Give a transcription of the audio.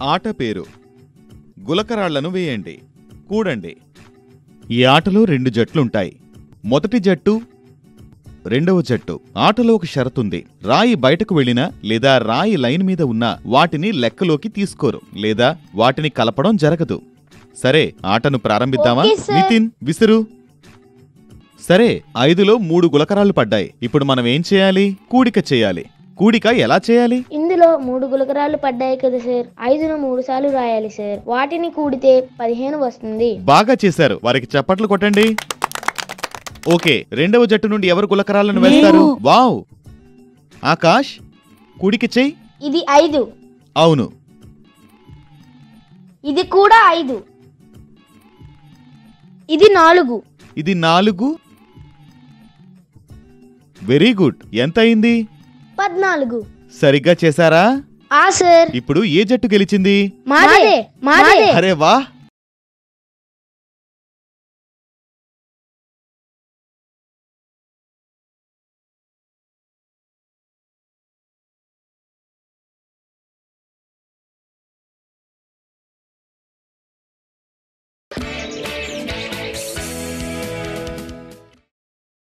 ఆట పేరు గులకరాళ్లను వేయండి కూడండి ఈ ఆటలో రెండు జట్లుంటాయి మొదటి జట్టు రెండవ జట్టు ఆటలో ఒక షరతుంది రాయి బయటకు వెళ్ళినా లేదా రాయి లైన్ మీద ఉన్న వాటిని లెక్కలోకి తీసుకోరు లేదా వాటిని కలపడం జరగదు సరే ఆటను ప్రారంభిద్దామా ఓకే, సార్. నితిన్ విసురు సరే ఐదులో మూడు గులకరాళ్ళు పడ్డాయి ఇప్పుడు మనం ఏం చేయాలి కూడిక చేయాలి కూడిక ఎలా చేయాలి ఇందులో మూడు గులకరాలు పడ్డాయి కదా సార్ ఐదును మూడు సార్లు రాయాలి సార్ వాటిని కూడితే పదిహేను వస్తుంది బాగా చేశారు వారికి చప్పట్లు కొట్టండి ఓకే రెండవ జట్టు నుండి ఎవరు గులకరాలను వేస్తారు వావ్ ఆకాష్ కూడిక చెయ్యి ఇది ఐదు అవును ఇది కూడా ఐదు ఇది నాలుగు ఇది నాలుగు వెరీ గుడ్ ఎంత అయింది పద్నాలుగు సరిగ్గా చేశారా ఆ సార్ ఇప్పుడు ఏ జట్టు గెలిచింది మాదే మాదే అరే వా